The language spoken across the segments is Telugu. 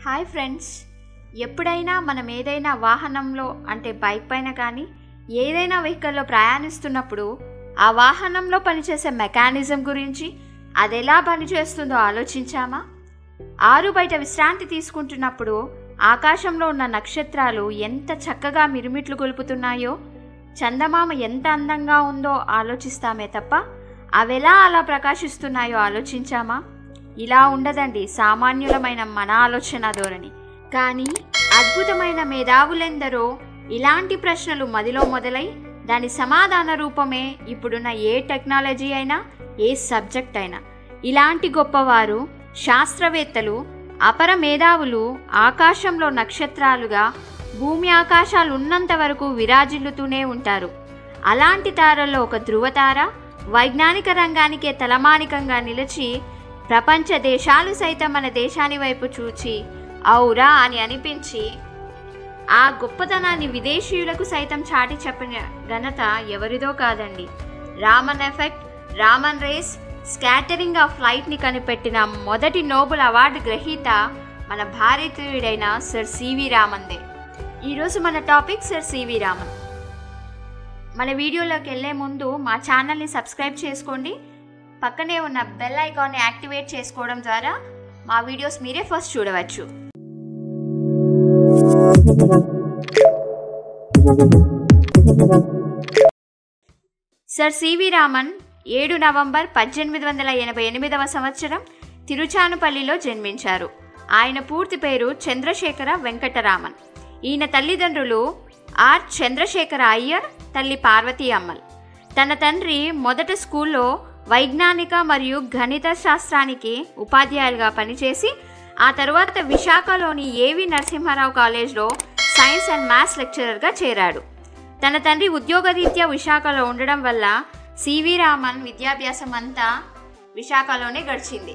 హాయ్ ఫ్రెండ్స్ ఎప్పుడైనా మనం ఏదైనా వాహనంలో అంటే బైక్ పైన కానీ ఏదైనా వెహికల్లో ప్రయాణిస్తున్నప్పుడు ఆ వాహనంలో పనిచేసే మెకానిజం గురించి అది ఎలా పనిచేస్తుందో ఆలోచించామా ఆరు బయట విశ్రాంతి తీసుకుంటున్నప్పుడు ఆకాశంలో ఉన్న నక్షత్రాలు ఎంత చక్కగా మిరుమిట్లు గొలుపుతున్నాయో చందమామ ఎంత అందంగా ఉందో ఆలోచిస్తామే తప్ప అవెలా అలా ప్రకాశిస్తున్నాయో ఆలోచించామా ఇలా ఉండదండి సామాన్యులమైన మన ఆలోచన ధోరణి కానీ అద్భుతమైన మేధావులెందరో ఇలాంటి ప్రశ్నలు మదిలో మొదలై దాని సమాధాన రూపమే ఇప్పుడున్న ఏ టెక్నాలజీ అయినా ఏ సబ్జెక్ట్ అయినా ఇలాంటి గొప్పవారు శాస్త్రవేత్తలు అపర మేధావులు ఆకాశంలో నక్షత్రాలుగా భూమి ఆకాశాలు ఉన్నంత వరకు విరాజిల్లుతూనే ఉంటారు అలాంటి తారల్లో ఒక ధృవతార వైజ్ఞానిక రంగానికే తలమానికంగా నిలిచి ప్రపంచ దేశాలు సైతం మన దేశాని వైపు చూచి ఔరా అని అనిపించి ఆ గొప్పతనాన్ని విదేశీయులకు సైతం చాటి చెప్పిన ఘనత ఎవరిదో కాదండి Raman effect Raman rays scattering of లైట్ని కనిపెట్టిన మొదటి నోబెల్ అవార్డు గ్రహీత మన భారతీయుడైన సర్ సివి రామన్దే ఈరోజు మన టాపిక్ సర్ సివి రామన్ మన వీడియోలోకి వెళ్ళే ముందు మా ఛానల్ని సబ్స్క్రైబ్ చేసుకోండి పక్కనే ఉన్న బెల్ ఐకాన్ని యాక్టివేట్ చేసుకోవడం ద్వారా మా వీడియోస్ మీరే ఫస్ట్ చూడవచ్చు సర్ సివి రామన్ ఏడు నవంబర్ పద్దెనిమిది వందల ఎనభై ఎనిమిదవ సంవత్సరం తిరుచానుపల్లిలో జన్మించారు ఆయన పూర్తి పేరు చంద్రశేఖర వెంకటరామన్ ఈయన తల్లిదండ్రులు ఆర్ చంద్రశేఖర అయ్యర్ తల్లి పార్వతీ అమ్మల్ తన తండ్రి మొదట స్కూల్లో వైజ్ఞానిక మరియు గణిత శాస్త్రానికి ఉపాధ్యాయులుగా పనిచేసి ఆ తరువాత విశాఖలోని ఏవి నరసింహారావు కాలేజ్లో సైన్స్ అండ్ మ్యాథ్స్ లెక్చరర్గా చేరాడు తన తండ్రి ఉద్యోగరీత్యా విశాఖలో ఉండడం వల్ల సివి రామన్ విద్యాభ్యాసం అంతా విశాఖలోనే గడిచింది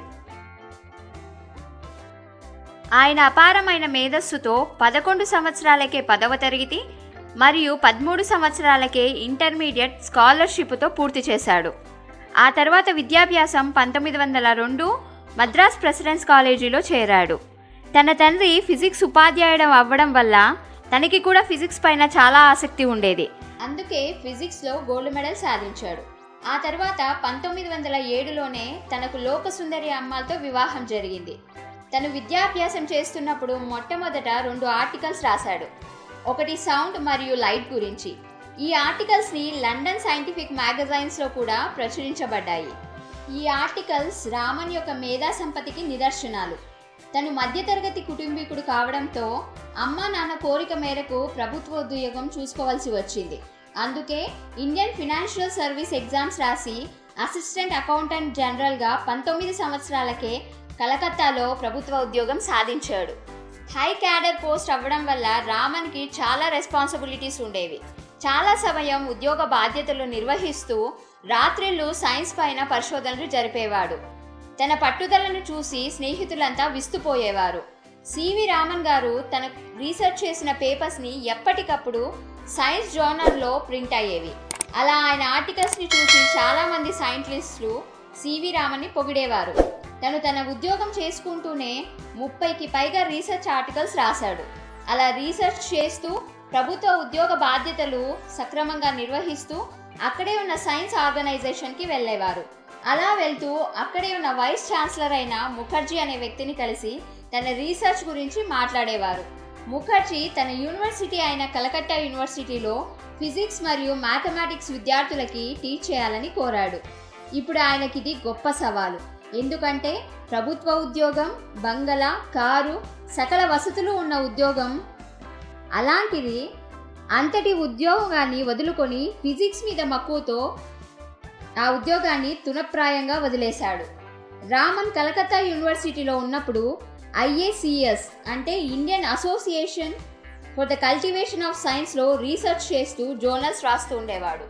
ఆయన అపారమైన మేధస్సుతో పదకొండు సంవత్సరాలకే పదవ తరగతి మరియు పదమూడు సంవత్సరాలకే ఇంటర్మీడియట్ స్కాలర్షిప్తో పూర్తి చేశాడు ఆ తర్వాత విద్యాభ్యాసం పంతొమ్మిది వందల రెండు మద్రాస్ ప్రెసిడెన్స్ కాలేజీలో చేరాడు తన తండ్రి ఫిజిక్స్ ఉపాధ్యాయుడు అవ్వడం వల్ల తనకి కూడా ఫిజిక్స్ పైన చాలా ఆసక్తి ఉండేది అందుకే ఫిజిక్స్లో గోల్డ్ మెడల్ సాధించాడు ఆ తర్వాత పంతొమ్మిది వందల ఏడులోనే తనకు లోకసుందరి అమ్మాలతో వివాహం జరిగింది తను విద్యాభ్యాసం చేస్తున్నప్పుడు మొట్టమొదట రెండు ఆర్టికల్స్ రాశాడు ఒకటి సౌండ్ మరియు లైట్ గురించి ఈ ఆర్టికల్స్ని లండన్ సైంటిఫిక్ మ్యాగజైన్స్లో కూడా ప్రచురించబడ్డాయి ఈ ఆర్టికల్స్ రామన్ యొక్క మేధా సంపత్తికి నిదర్శనాలు తను మధ్యతరగతి కుటుంబీకుడు కావడంతో అమ్మ నాన్న కోరిక మేరకు ప్రభుత్వ ఉద్యోగం చూసుకోవాల్సి వచ్చింది అందుకే ఇండియన్ ఫినాన్షియల్ సర్వీస్ ఎగ్జామ్స్ రాసి అసిస్టెంట్ అకౌంటెంట్ జనరల్గా పంతొమ్మిది సంవత్సరాలకే కలకత్తాలో ప్రభుత్వ ఉద్యోగం సాధించాడు హై క్యాడర్ పోస్ట్ అవ్వడం వల్ల రామన్కి చాలా రెస్పాన్సిబిలిటీస్ ఉండేవి చాలా సమయం ఉద్యోగ బాధ్యతలు నిర్వహిస్తూ రాత్రిళ్ళు సైన్స్ పైన పరిశోధనలు జరిపేవాడు తన పట్టుదలను చూసి స్నేహితులంతా విస్తుపోయేవారు సివి రామన్ గారు తన రీసెర్చ్ చేసిన పేపర్స్ని ఎప్పటికప్పుడు సైన్స్ జర్నల్లో ప్రింట్ అయ్యేవి అలా ఆయన ఆర్టికల్స్ని చూసి చాలామంది సైంటిస్టులు సివి రామన్ని పొగిడేవారు తను తన ఉద్యోగం చేసుకుంటూనే ముప్పైకి పైగా రీసెర్చ్ ఆర్టికల్స్ రాశాడు అలా రీసెర్చ్ చేస్తూ ప్రభుత్వ ఉద్యోగ బాధ్యతలు సక్రమంగా నిర్వహిస్తూ అక్కడే ఉన్న సైన్స్ ఆర్గనైజేషన్కి వెళ్ళేవారు అలా వెళ్తూ అక్కడే ఉన్న వైస్ ఛాన్సలర్ అయిన ముఖర్జీ అనే వ్యక్తిని కలిసి తన రీసెర్చ్ గురించి మాట్లాడేవారు ముఖర్జీ తన యూనివర్సిటీ అయిన కలకత్తా యూనివర్సిటీలో ఫిజిక్స్ మరియు మ్యాథమెటిక్స్ విద్యార్థులకి టీచ్ చేయాలని కోరాడు ఇప్పుడు ఆయనకి ఇది గొప్ప సవాలు ఎందుకంటే ప్రభుత్వ ఉద్యోగం బంగళా కారు సకల వసతులు ఉన్న ఉద్యోగం అలాంటిది అంతటి ఉద్యోగాన్ని వదులుకొని ఫిజిక్స్ మీద మక్కువతో ఆ ఉద్యోగాన్ని తునప్రాయంగా వదిలేశాడు రామన్ కలకత్తా యూనివర్సిటీలో ఉన్నప్పుడు ఐఏసిఎస్ అంటే Indian association for the cultivation of సైన్స్లో రీసెర్చ్ చేస్తూ జోనల్స్ రాస్తూ ఉండేవాడు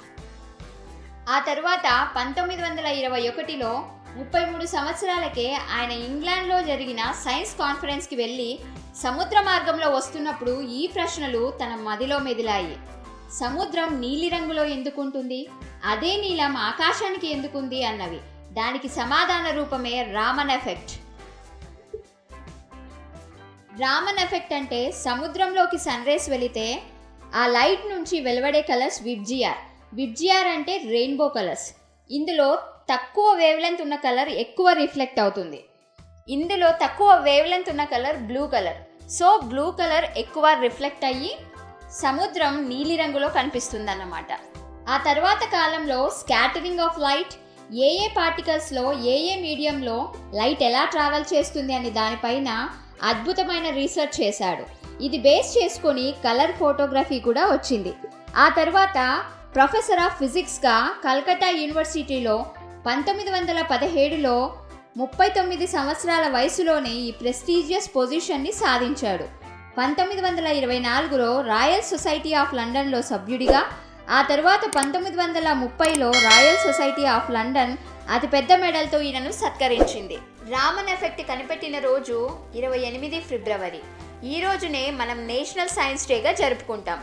ఆ తరువాత పంతొమ్మిది వందల ఇరవై ఒకటిలో ముప్పై మూడు సంవత్సరాలకే ఆయన ఇంగ్లాండ్లో జరిగిన సైన్స్ కాన్ఫరెన్స్కి వెళ్ళి సముద్ర మార్గంలో వస్తున్నప్పుడు ఈ ప్రశ్నలు తన మదిలో మెదిలాయి సముద్రం నీలిరంగులో ఎందుకుంటుంది అదే నీలం ఆకాశానికి ఎందుకుంది అన్నవి దానికి సమాధాన రూపమే రామన్ ఎఫెక్ట్ రామన్ ఎఫెక్ట్ అంటే సముద్రంలోకి సన్ రేస్ వెళితే ఆ లైట్ నుంచి వెలువడే కలర్స్ విబ్జిఆర్ విబ్జిఆర్ అంటే రెయిన్బో కలర్స్ ఇందులో తక్కువ వేవ్ లెంత్ ఉన్న కలర్ ఎక్కువ రిఫ్లెక్ట్ అవుతుంది ఇందులో తక్కువ వేవ్ లెంత్ ఉన్న colour blue colour so blue colour ఎక్కువ రిఫ్లెక్ట్ అయ్యి సముద్రం నీలిరంగులో కనిపిస్తుందన్నమాట ఆ తర్వాత కాలంలో స్కాటరింగ్ ఆఫ్ లైట్ ఏ ఏ పార్టికల్స్లో ఏ ఏ మీడియంలో లైట్ ఎలా ట్రావెల్ చేస్తుంది అనే దానిపైన అద్భుతమైన రీసెర్చ్ చేశాడు ఇది బేస్ చేసుకొని కలర్ ఫోటోగ్రఫీ కూడా వచ్చింది ఆ తర్వాత ప్రొఫెసర్ ఆఫ్ ఫిజిక్స్గా కల్కట్టా యూనివర్సిటీలో పంతొమ్మిది వందల పదిహేడులో ముప్పై తొమ్మిది సంవత్సరాల వయసులోనే ఈ ప్రెస్టీజియస్ పొజిషన్ని సాధించాడు పంతొమ్మిది వందల ఇరవై నాలుగులో రాయల్ సొసైటీ ఆఫ్ లండన్లో సభ్యుడిగా ఆ తర్వాత పంతొమ్మిది వందల ముప్పైలో రాయల్ సొసైటీ ఆఫ్ లండన్ అతిపెద్ద మెడల్తో ఈయనను సత్కరించింది రామన్ ఎఫెక్ట్ కనిపెట్టిన రోజు ఇరవై ఎనిమిది ఫిబ్రవరి ఈ రోజునే మనం నేషనల్ సైన్స్ డేగా జరుపుకుంటాం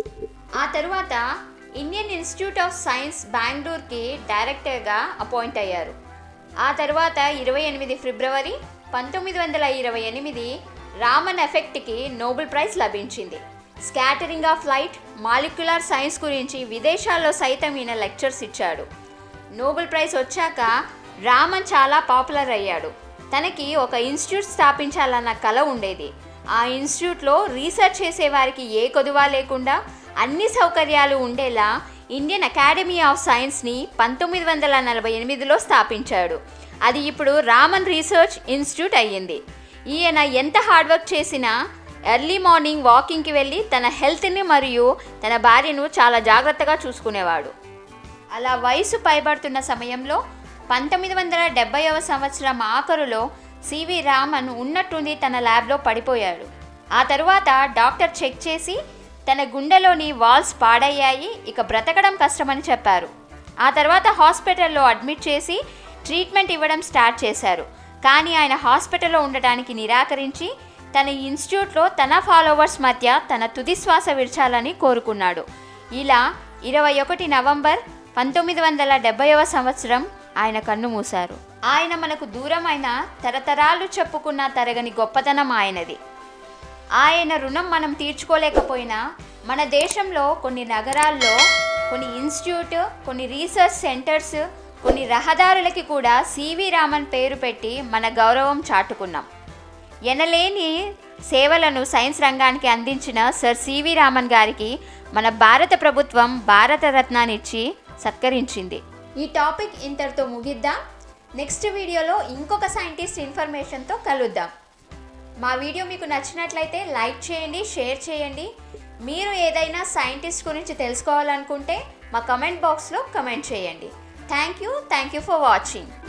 ఆ తరువాత ఇండియన్ ఇన్స్టిట్యూట్ ఆఫ్ సైన్స్ బెంగళూరుకి డైరెక్టర్గా అపాయింట్ అయ్యారు ఆ తర్వాత ఇరవై ఎనిమిది ఫిబ్రవరి పంతొమ్మిది వందల ఇరవై ఎనిమిది రామన్ ఎఫెక్ట్కి నోబెల్ ప్రైజ్ లభించింది scattering of light molecular science గురించి విదేశాల్లో సైతం ఈయన లెక్చర్స్ ఇచ్చాడు నోబెల్ ప్రైజ్ వచ్చాక రామన్ చాలా పాపులర్ అయ్యాడు తనకి ఒక ఇన్స్టిట్యూట్ స్థాపించాలన్న కల ఉండేది ఆ ఇన్స్టిట్యూట్లో రీసెర్చ్ చేసే వారికి ఏ కొదువా లేకుండా అన్ని సౌకర్యాలు ఉండేలా ఇండియన్ అకాడమీ ఆఫ్ సైన్స్ని పంతొమ్మిది వందల నలభై ఎనిమిదిలో స్థాపించాడు అది ఇప్పుడు రామన్ రీసెర్చ్ ఇన్స్టిట్యూట్ అయ్యింది ఈయన ఎంత హార్డ్ వర్క్ చేసినా ఎర్లీ మార్నింగ్ వాకింగ్కి వెళ్ళి తన హెల్త్ని మరియు తన భార్యను చాలా జాగ్రత్తగా చూసుకునేవాడు అలా వయసు పైబడుతున్న సమయంలో పంతొమ్మిది వందల డెబ్బైవ సంవత్సరం ఆఖరులో సివి రామన్ ఉన్నట్టుండి తన ల్యాబ్లో పడిపోయాడు ఆ తరువాత డాక్టర్ చెక్ చేసి తన గుండెలోని వాల్స్ పాడయ్యాయి ఇక బ్రతకడం కష్టమని చెప్పారు ఆ తర్వాత హాస్పిటల్లో అడ్మిట్ చేసి ట్రీట్మెంట్ ఇవ్వడం స్టార్ట్ చేశారు కానీ ఆయన హాస్పిటల్లో ఉండటానికి నిరాకరించి తన ఇన్స్టిట్యూట్లో తన ఫాలోవర్స్ మధ్య తన తుది శ్వాస విడిచాలని కోరుకున్నాడు ఇలా ఇరవై ఒకటి నవంబర్ పంతొమ్మిది వందల డెబ్బైవ సంవత్సరం ఆయన కన్ను మూశారు ఆయన మనకు దూరమైన తరతరాలు చెప్పుకున్న తరగని గొప్పతనం ఆయనది ఆయన రుణం మనం తీర్చుకోలేకపోయినా మన దేశంలో కొన్ని నగరాల్లో కొన్ని ఇన్స్టిట్యూట్ కొన్ని రీసెర్చ్ సెంటర్స్ కొన్ని రహదారులకి కూడా సివి రామన్ పేరు పెట్టి మన గౌరవం చాటుకున్నాం ఎనలేని సేవలను సైన్స్ రంగానికి అందించిన సర్ సివి రామన్ గారికి మన భారత ప్రభుత్వం భారత రత్నాన్నిచ్చి సత్కరించింది ఈ టాపిక్ ఇంతటితో ముగిద్దాం నెక్స్ట్ వీడియోలో ఇంకొక సైంటిస్ట్ ఇన్ఫర్మేషన్తో కలుద్దాం మా వీడియో మీకు నచ్చినట్లయితే లైక్ చేయండి షేర్ చేయండి మీరు ఏదైనా సైంటిస్ట్ గురించి తెలుసుకోవాలనుకుంటే మా కమెంట్ బాక్స్లో కమెంట్ చేయండి thank you thank you for watching